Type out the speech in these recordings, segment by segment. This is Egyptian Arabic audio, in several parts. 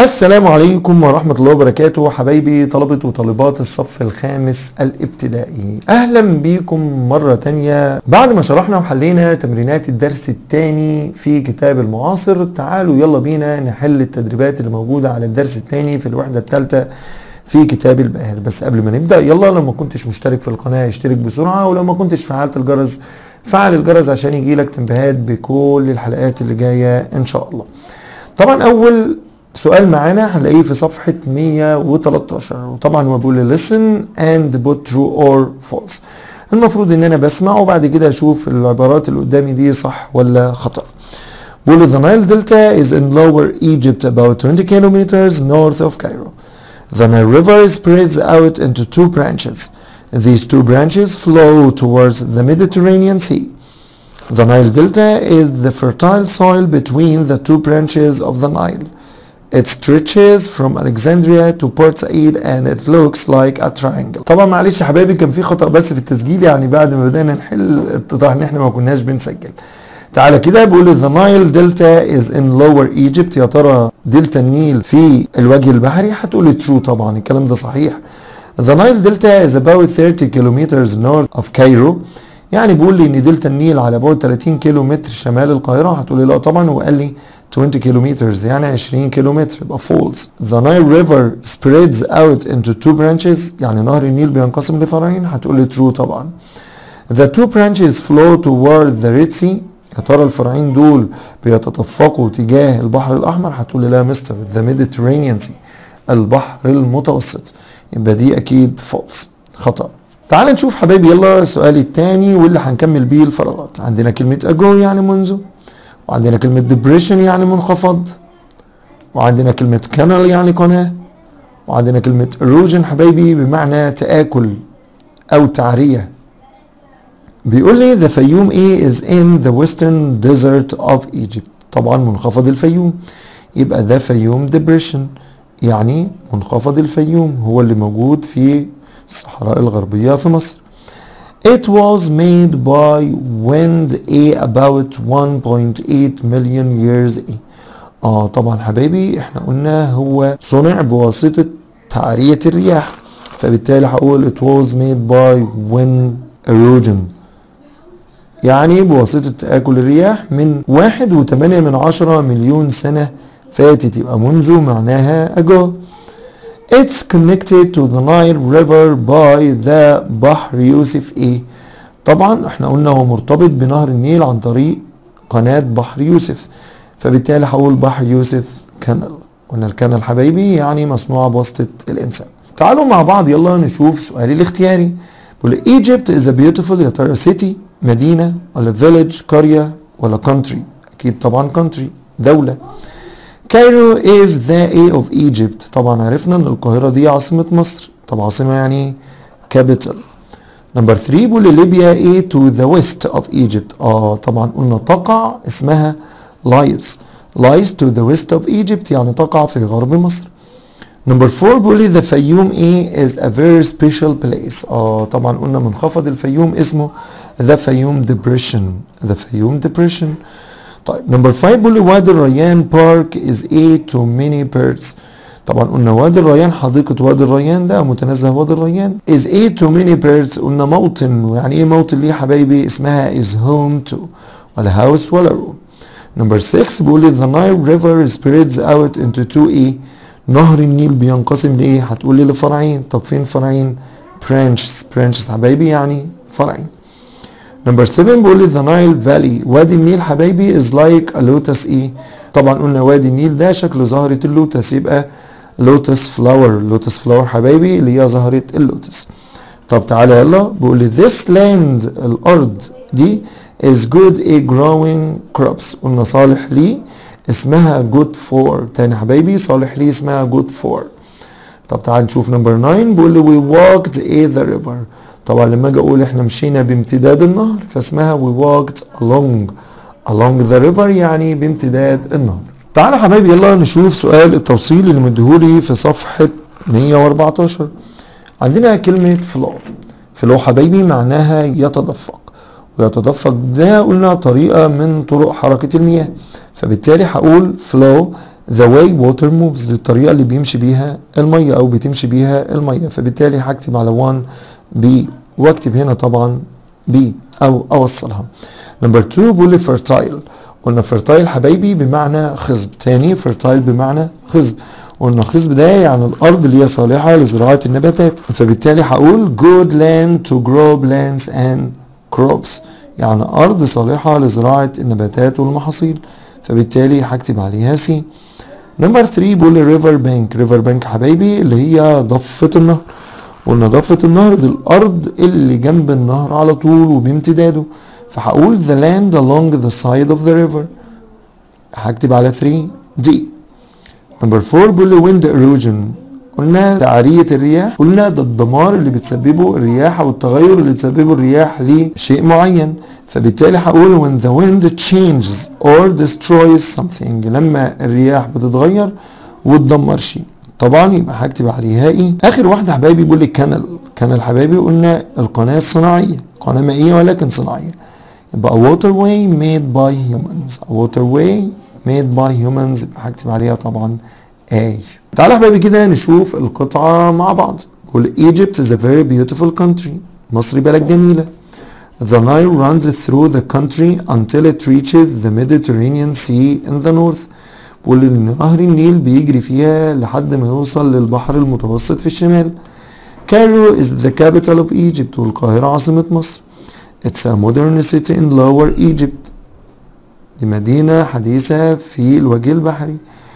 السلام عليكم ورحمة الله وبركاته حبايبي طلبة وطالبات الصف الخامس الابتدائي أهلا بيكم مرة تانية بعد ما شرحنا وحلينا تمرينات الدرس الثاني في كتاب المعاصر تعالوا يلا بينا نحل التدريبات اللي موجودة على الدرس الثاني في الوحدة الثالثة في كتاب الباهر بس قبل ما نبدأ يلا لو ما كنتش مشترك في القناة اشترك بسرعة ولو ما كنتش فعلت الجرس فعل الجرس عشان يجيلك تنبيهات بكل الحلقات اللي جاية ان شاء الله طبعا اول سؤال معانا هنلاقيه في صفحة 113 وطبعا هو بيقول listen and put true or false المفروض ان انا بسمع وبعد كده اشوف العبارات اللي قدامي دي صح ولا خطأ بيقول the Nile Delta is in lower Egypt about 20 kilometers north of Cairo The Nile River spreads out into two branches. These two branches flow towards the Mediterranean Sea. The Nile Delta is the fertile soil between the two branches of the Nile. It stretches from Alexandria to Port Said and it looks like a triangle. طبعا معلش يا حبايبي كان في خطأ بس في التسجيل يعني بعد ما بدأنا نحل اتضح ان احنا ما كناش بنسجل. تعالى كده بيقول the Nile Delta is in lower Egypt يا ترى دلتا النيل في الوجه البحري هتقولي true طبعا الكلام ده صحيح. The Nile Delta is about 30 kilometers north of Cairo يعني بيقول لي ان دلتا النيل على بعد 30 كيلو متر شمال القاهره هتقولي لا طبعا وقال لي 20 كيلومترز يعني 20 كيلومتر يبقى فولز The Nile River spreads out into two branches يعني نهر النيل بينقسم لفرعين هتقولي true طبعا The two branches flow toward the Red Sea يا ترى الفرعين دول بيتدفقوا تجاه البحر الأحمر هتقولي لا مستر The Mediterranean Sea البحر المتوسط يبقى دي أكيد false خطأ تعال نشوف حبايبي يلا السؤال الثاني واللي هنكمل بيه الفراغات عندنا كلمة أجو يعني منذ وعندنا كلمة depression يعني منخفض وعندنا كلمة كانال يعني قناة وعندنا كلمة erosion حبايبي بمعنى تآكل أو تعرية بيقول لي the فيوم A is in the western desert of Egypt طبعا منخفض الفيوم يبقى ده فيوم depression يعني منخفض الفيوم هو اللي موجود في الصحراء الغربية في مصر It was made by wind A about 1.8 million years A اه طبعا حبايبي احنا قلنا هو صنع بواسطة تعرية الرياح فبالتالي هقول it was made by wind erosion يعني بواسطة تآكل الرياح من واحد وثمانية من عشرة مليون سنة فاتت يبقى منذ معناها ago It's connected to the Nile River by the بحر يوسف A طبعا احنا قلنا هو مرتبط بنهر النيل عن طريق قناة بحر يوسف فبالتالي هقول بحر يوسف كانال قلنا الكانال حبايبي يعني مصنوعة بواسطة الإنسان تعالوا مع بعض يلا نشوف سؤالي الاختياري بيقول Egypt is a beautiful يا ترى city مدينة ولا village قرية ولا country أكيد طبعا country دولة كايرو is the A of Egypt طبعا عرفنا ان القاهرة دي عاصمة مصر طب عاصمة يعني capital نمبر 3 بيقول ليبيا A to the west of Egypt اه طبعا قلنا تقع اسمها lies lies to the west of Egypt يعني تقع في غرب مصر نمبر 4 بيقول لي the فيوم A is a very special place اه طبعا قلنا منخفض الفيوم اسمه the فيوم depression the فيوم depression طيب نمبر 5 بيقول لي وادي الريان بارك از ايه تو ميني بيردز طبعا قلنا وادي الريان حديقة وادي الريان ده متنزه وادي الريان از ايه تو ميني بيردز قلنا موطن ويعني ايه موطن ليه يا حبايبي اسمها از هوم تو ولا هاوس ولا روم نمبر 6 بيقول لي the Nile river spreads out into two ايه نهر النيل بينقسم لايه هتقول لي لفرعين طب فين فرعين برانشز برانشز حبايبي يعني فرعين نمبر 7 بيقول لي ذا نايل فالي وادي النيل حبايبي از لايك ا لوتس ايه طبعا قلنا وادي النيل ده شكل زهرة اللوتس يبقى لوتس فلاور لوتس فلاور حبايبي اللي هي زهرة اللوتس طب تعالى يلا بيقول لي this land الارض دي is good a growing crops قلنا صالح ليه اسمها good for تاني حبايبي صالح ليه اسمها good for طب تعال نشوف نمبر 9 بيقول لي we walked a the river طبعا لما اجي اقول احنا مشينا بامتداد النهر فاسمها we walked along along the river يعني بامتداد النهر تعالوا يا حبايبي يلا نشوف سؤال التوصيل اللي مديهولي في صفحة 114 عندنا كلمة فلو فلو حبايبي معناها يتدفق ويتدفق ده قلنا طريقة من طرق حركة المياه فبالتالي هقول flow the way water moves دي الطريقة اللي بيمشي بيها المية أو بتمشي بيها المية فبالتالي هكتب على 1 B واكتب هنا طبعا B أو أوصلها نمبر 2 بيقول لي fertile قلنا fertile حبايبي بمعنى خصب تاني fertile بمعنى خصب قلنا خصب ده يعني الأرض اللي هي صالحة لزراعة النباتات فبالتالي هقول good land to grow plants and crops يعني أرض صالحة لزراعة النباتات والمحاصيل فبالتالي هكتب عليها سي نمبر 3 بيقول لي ريفر بانك ريفر بانك حبايبي اللي هي ضفة النهر قلنا ضفة النهر دي الأرض اللي جنب النهر على طول وبامتداده فهقول the land along the side of the river هكتب على 3 دي نمبر 4 بيقول لي wind erosion قلنا تعرية الرياح قلنا ده الدمار اللي بتسببه الرياح او التغير اللي تسببه الرياح لشيء معين فبالتالي هقول when the wind changes or destroys something لما الرياح بتتغير وتدمر شيء طبعا يبقى هكتب عليها ايه اخر واحده حبايبي بيقول لي كانال كانال حبايبي قلنا القناه الصناعيه قناه مائيه ولكن صناعيه يبقى a waterway made by humans a waterway made by humans يبقى هكتب عليها طبعا A تعالى حبايبي كده نشوف القطعة مع بعض بيقول Egypt is a very beautiful country مصر بلد جميلة The Nile runs through the country until it reaches the Mediterranean Sea in the north بيقول إن نهر النيل بيجري فيها لحد ما يوصل للبحر المتوسط في الشمال Cairo is the capital of Egypt والقاهرة عاصمة مصر It's a modern city in lower Egypt دي مدينة حديثة في الوجه البحري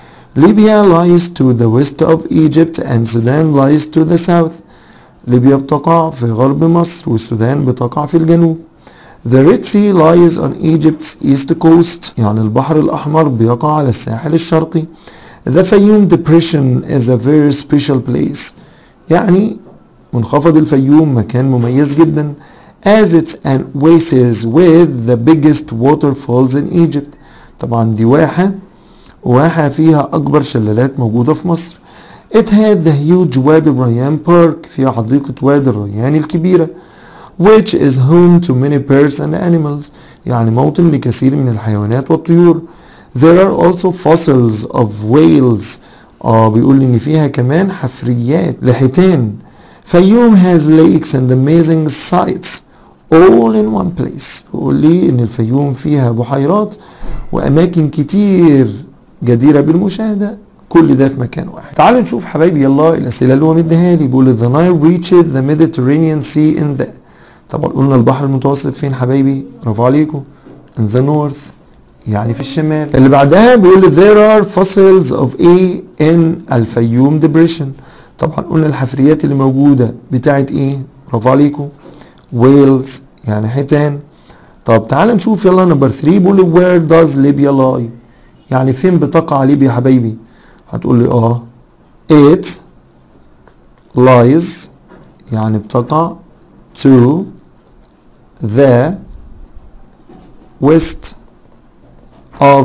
Libya lies to the west of Egypt and Sudan lies to the south. ليبيا بتقع في غرب مصر والسودان بتقع في الجنوب. The Red Sea lies on Egypt's east coast يعني البحر الأحمر بيقع على الساحل الشرقي. The Fayoum Depression is a very special place. يعني منخفض الفيوم مكان مميز جدا as it's an oasis with the biggest waterfalls in Egypt. طبعا دي واحة واحة فيها أكبر شلالات موجودة في مصر. It had the huge وادي الريان Park فيها حديقة وادي الريان الكبيرة which is home to many birds and animals يعني موطن لكثير من الحيوانات والطيور. There are also fossils of whales اه بيقول لي ان فيها كمان حفريات لحيتان. فيوم has lakes and amazing sights all in one place. بيقول لي ان الفيوم فيها بحيرات واماكن كتير جديرة بالمشاهدة كل ده في مكان واحد تعالوا نشوف حبايبي يلا الأسئلة اللي هو مديها لي بيقول the Nile reaches the Mediterranean Sea in the طبعا قلنا البحر المتوسط فين حبايبي برافو عليكم in the north يعني في الشمال اللي بعدها بيقول لي there are fossils of A in الفيوم depression طبعا قلنا الحفريات اللي موجودة بتاعت ايه برافو عليكم whales يعني حيتان طب تعال نشوف يلا نمبر 3 بيقول لي where does Libya lie يعني فين بتقع ليبيا يا حبايبي هتقول لي اه it lies يعني بتقع to the west of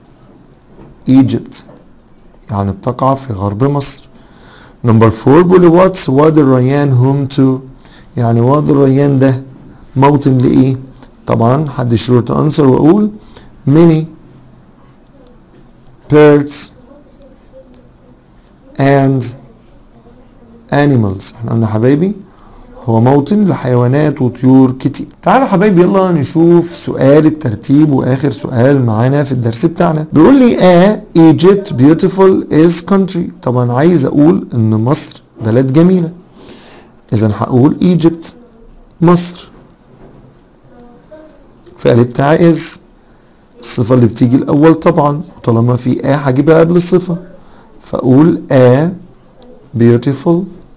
Egypt يعني بتقع في غرب مصر نمبر 4 بيقول واتس وادي الريان هوم تو يعني وادي الريان ده موطن لايه طبعا حد شروط انسر واقول many birds and animals احنا قلنا حبايبي هو موطن لحيوانات وطيور كتير تعالوا حبايبي يلا نشوف سؤال الترتيب واخر سؤال معانا في الدرس بتاعنا بيقول لي اه Egypt beautiful is country طبعا عايز اقول ان مصر بلد جميلة اذا هقول Egypt مصر فعل بتاع is الصفة اللي بتيجي الأول طبعا طالما في آ هجيبها قبل الصفة فأقول a beautiful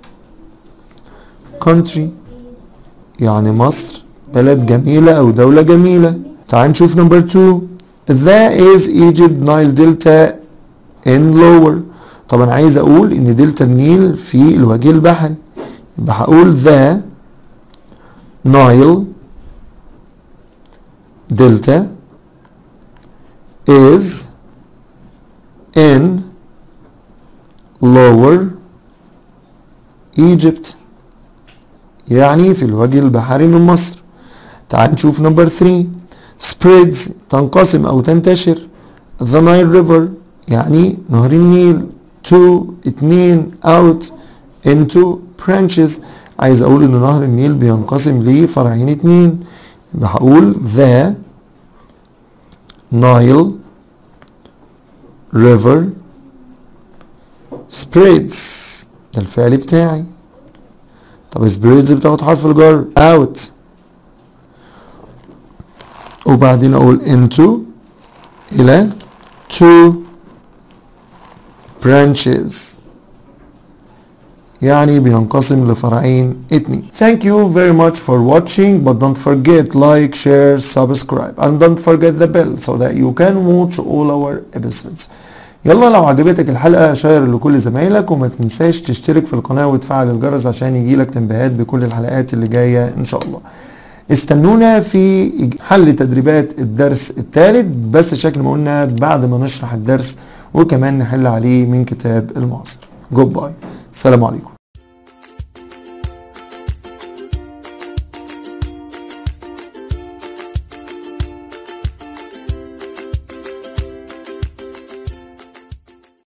country يعني مصر بلد جميلة أو دولة جميلة تعال نشوف نمبر 2 That is Egypt Nile Delta in lower طبعا عايز أقول إن دلتا النيل في الوجه البحري يبقى هقول the Nile Delta is in lower Egypt يعني في الوجه البحري من مصر تعال نشوف نمبر 3 spreads تنقسم او تنتشر the Nile River يعني نهر النيل two اتنين out into branches عايز اقول ان نهر النيل بينقسم لفرعين اتنين يبقى هقول the Nile river spreads ده الفعل بتاعي طب spreads بتاخد حرف الجر out وبعدين اقول into الى two branches يعني بينقسم لفرعين اتنين Thank you very much for watching but don't forget like, share, subscribe and don't forget the bell so that you can watch all our episodes يلا لو عجبتك الحلقة شير لكل زمايلك وما تنساش تشترك في القناة وتفعل الجرس عشان يجيلك تنبيهات بكل الحلقات اللي جاية ان شاء الله استنونا في حل تدريبات الدرس الثالث بس شكل ما قلنا بعد ما نشرح الدرس وكمان نحل عليه من كتاب المعاصر جود باي السلام عليكم